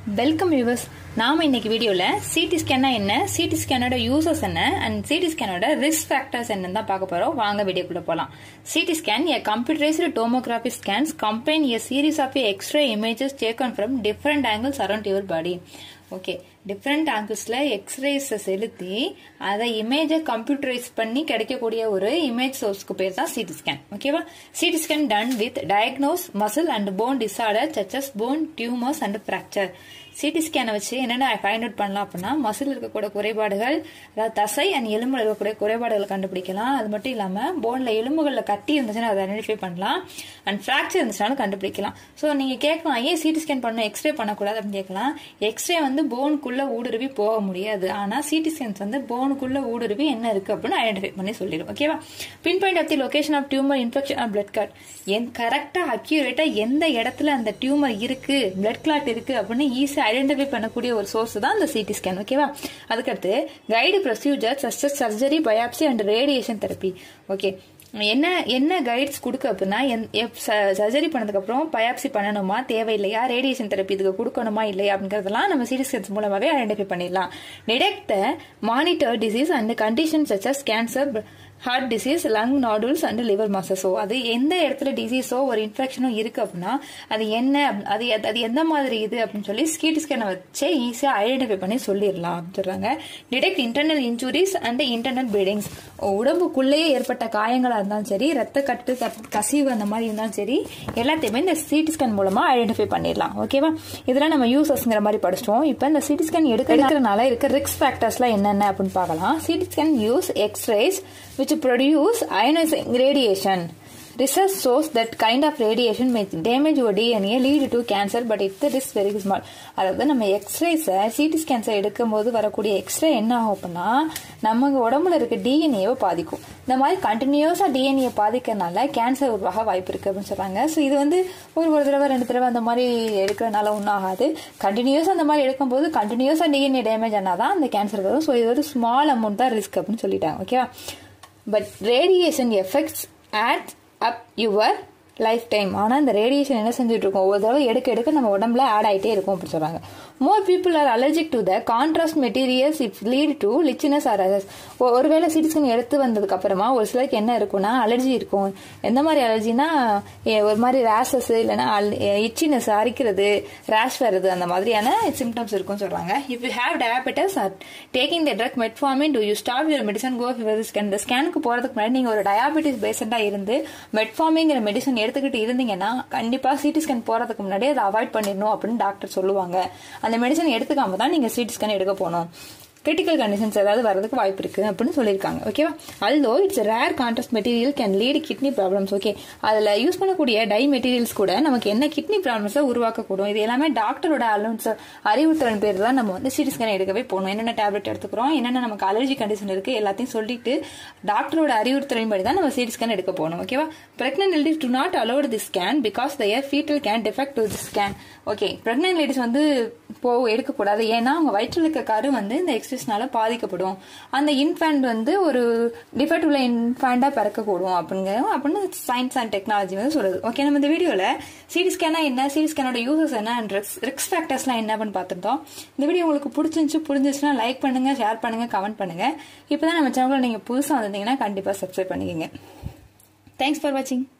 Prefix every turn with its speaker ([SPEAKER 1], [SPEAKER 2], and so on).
[SPEAKER 1] Welcome viewers நாம இன்னைக்கு வீடியோல சிடி ஸ்கேனா என்ன சிடி ஸ்கேனோட யூசஸ் என்ன அண்ட் சிடி ஸ்கேனோட ரிஸ்க் ஃபேக்டர்ஸ் என்னன்னு தான் பார்க்க போறோம் வாங்க வீடியோக்குள்ள போலாம் CT scan a computerized tomography scans combine a series of x-ray images taken from different angles around your body okay different ஆங்கிள்ஸில் எக்ஸ்ரேஸை செலுத்தி அதை இமேஜை கம்ப்யூட்டரைஸ் பண்ணி கிடைக்கக்கூடிய ஒரு இமேஜ் சோர்ஸ்க்கு பேர் தான் சிடி ஸ்கேன் ஓகேவா CT scan done with diagnose muscle and bone disorder such as bone tumours and fracture CT ஸ்கேனை வச்சு என்னென்ன ஃபைண்ட் அவுட் பண்ணலாம் அப்படின்னா மசில் இருக்கக்கூடிய குறைபாடுகள் அதாவது தசை அண்ட் எலும்புல இருக்கக்கூடிய குறைபாடுகளை கண்டுபிடிக்கலாம் அது மட்டும் இல்லாமல் போனில் எலும்புகளில் கட்டி இருந்துச்சுன்னா அதை ஐடென்டிஃபை பண்ணலாம் அண்ட் ஃப்ராக்சர் இருந்துச்சுனாலும் கண்டுபிடிக்கலாம் ஸோ நீங்கள் கேட்கலாம் ஏன் சிடி ஸ்கேன் பண்ண எக்ஸ்ரே பண்ணக்கூடாது அப்படின்னு கேட்கலாம் எக்ஸ்ரே வந்து போனுக்குள்ளே ஊடுருவி போக முடியாது ஆனால் சிடி ஸ்கேன்ஸ் வந்து போனுக்குள்ளே ஊடுருவி என்ன இருக்குது அப்படின்னு ஐடென்டிஃபை பண்ணி சொல்லிடும் ஓகேவா pinpoint of the location of tumour infection of blood clot என் கரெக்டாக அக்யூரேட்டாக எந்த இடத்துல அந்த டியூமர் இருக்கு பிளட் கிளாட் இருக்கு அப்படின்னு ஈஸியாக ஐடென்டிஃபை பண்ணக்கூடிய ஒரு சோர்ஸ் தான் இந்த சிடி ஸ்கேன் ஓகேவா அதுக்கடுத்து guide procedure such surgery biopsy and radiation therapy okay என்ன என்ன கைட்ஸ் கொடுக்க அப்படின்னா சர்ஜரி பண்ணதுக்கப்புறம் பயாப்சி பண்ணணுமா தேவையில்லையா ரேடியேஷன் தெரப்பி இதுக்கு கொடுக்கணுமா இல்லையா அப்படிங்கிறதெல்லாம் நம்ம சிடி ஸ்கேன்ஸ் மூலமாகவே ஐடென்டிஃபை பண்ணிடலாம் detect monitor disease and condition such as cancer heart disease lung nodules and liver மாசஸோ அது எந்த இடத்துல டிசீஸோ ஒரு இன்ஃபெக்ஷனோ இருக்கு அப்படின்னா அது என்ன அது அது எந்த மாதிரி இது அப்படின்னு சொல்லி ஸ்கீட் ஸ்கேனை வச்சு ஈஸியாக ஐடென்டிஃபை பண்ணி சொல்லிடலாம் அப்படின்னு சொல்றாங்க detect internal injuries and internal bleedings உடம்புக்குள்ளேயே ஏற்பட்ட காயங்களாக இருந்தாலும் சரி ரத்த கட்டு கசிவு அந்த மாதிரி இருந்தாலும் சரி எல்லாத்தையுமே இந்த சிடி ஸ்கேன் மூலமா ஐடென்டிஃபை பண்ணிடலாம் ஓகேவா இதெல்லாம் நம்ம யூசஸ்ங்கிற மாதிரி படிச்சிட்டோம் இப்போ இந்த சிடி ஸ்கேன் எடுக்க எடுக்கிறனால இருக்க ரிஸ்க் ஃபேக்டர்ஸ்லாம் என்னென்ன அப்படின்னு பார்க்கலாம் CT scan use x-rays which produce ionizing radiation. Research shows that kind of radiation may damage your DNA, lead to cancer, but it's the risk very small. அதாவது நம்ம எக்ஸ்ரேஸை சிடி ஸ்கேன்ஸை எடுக்கும் போது வரக்கூடிய எக்ஸ்ரே என்ன ஆகும் அப்படின்னா நம்ம உடம்புல இருக்க டிஎன்ஏவை பாதிக்கும் இந்த மாதிரி கண்டினியூஸாக டிஎன்ஏ பாதிக்கிறதுனால கேன்சர் உருவாக வாய்ப்பு இருக்கு அப்படின்னு சொல்றாங்க ஸோ இது வந்து ஒரு ஒரு தடவை ரெண்டு தடவை அந்த மாதிரி எடுக்கிறதுனால ஒன்றும் ஆகாது கண்டினியூஸாக அந்த மாதிரி எடுக்கும்போது கண்டினியூஸாக டிஎன்ஏ டேமேஜ் ஆனாதான் அந்த கேன்சர் வரும் ஸோ இது வந்து ஸ்மால் அமௌண்ட் தான் ரிஸ்க் அப்படின்னு சொல்லிட்டாங்க ஓகேவா but radiation effects add up your lifetime ஆனால் இந்த ரேடியேஷன் என்ன செஞ்சுட்டு இருக்கோம் ஒவ்வொரு தடவை எடுக்க எடுக்க நம்ம உடம்புல ஆட் ஆகிட்டே இருக்கும் அப்படின்னு சொல்றாங்க more people are allergic to the contrast materials it lead to itchiness or others ஒருவேளை சிட்டிசன் எடுத்து வந்ததுக்கு அப்புறமா ஒரு சிலருக்கு என்ன இருக்கும்னா அலர்ஜி இருக்கும் எந்த மாதிரி அலர்ஜினா ஒரு மாதிரி ரேஷஸ் இல்லைன்னா இச்சினஸ் அரிக்கிறது ரேஷ் வருது அந்த மாதிரியான சிம்டம்ஸ் இருக்கும்னு சொல்றாங்க if you have diabetes or taking the drug metformin do you stop your medicine go scan இந்த ஸ்கேனுக்கு போறதுக்கு முன்னாடி நீங்க ஒரு டயாபெட்டிஸ் பேஷண்டா இருந்து மெட்ஃபார்மிங்கிற மெடிசன் எடுத்துக்கிட்டு இருந்தீங்கன்னா கண்டிப்பா சிடி ஸ்கேன் போறதுக்கு முன்னாடி அதை அவாய்ட் பண்ணிடணும் அப்படின்னு டாக்டர் சொல்லுவாங்க அந்த மெடிசன் எடுத்துக்காம தான் நீங்க சிடி ஸ்கேன் எடுக்க போகணும் கிரிட்டிக்கல் கண்டிஷன்ஸ் ஏதாவது வரதுக்கு வாய்ப்பு இருக்கு அப்படின்னு சொல்லியிருக்காங்க ஓகேவா although it's rare contrast material can lead kidney problems okay அதில் யூஸ் பண்ணக்கூடிய டை மெட்டீரியல்ஸ் கூட நமக்கு என்ன கிட்னி ப்ராப்ளம்ஸை உருவாக்கக்கூடும் இது எல்லாமே டாக்டரோட அலௌன்ஸ் அறிவுறுத்தலின் பேர் தான் நம்ம வந்து சிடி ஸ்கேன் எடுக்கவே போகணும் என்னென்ன டேப்லெட் எடுத்துக்கிறோம் என்னென்ன நமக்கு அலர்ஜி கண்டிஷன் இருக்கு எல்லாத்தையும் சொல்லிட்டு டாக்டரோட அறிவுறுத்தலின் படி தான் நம்ம சிடி ஸ்கேன் எடுக்க போகணும் ஓகேவா pregnant ladies do not allot the scan because their fetal can defect to the scan okay pregnant ladies வந்து போ எடுக்கக்கூடாது ஏன்னா அவங்க வயிற்றில் இருக்க கரு வந்து இந்த எக்ஸசைஸ்னால பாதிக்கப்படும் அந்த இன்ஃபேண்ட் வந்து ஒரு டிஃபெக்ட் உள்ள இன்ஃபேண்டா பிறக்கக்கூடும் அப்படிங்க அப்படின்னு சயின்ஸ் அண்ட் டெக்னாலஜி வந்து சொல்லுது ஓகே நம்ம இந்த வீடியோல சிடி ஸ்கேனா என்ன சிடி ஸ்கேனோட யூசஸ் என்ன அண்ட் ரிக்ஸ் ஃபேக்டர்ஸ்லாம் என்ன அப்படின்னு பார்த்துட்டோம் இந்த வீடியோ உங்களுக்கு பிடிச்சிருந்துச்சு புரிஞ்சிச்சுன்னா லைக் பண்ணுங்க ஷேர் பண்ணுங்க கமெண்ட் பண்ணுங்க இப்போதான் நம்ம சேனலில் நீங்க புதுசாக வந்திருந்தீங்கன்னா கண்டிப்பாக சப்ஸ்கிரைப் பண்ணிக்கோங்க தேங்க்ஸ் ஃபார் வாட்சிங்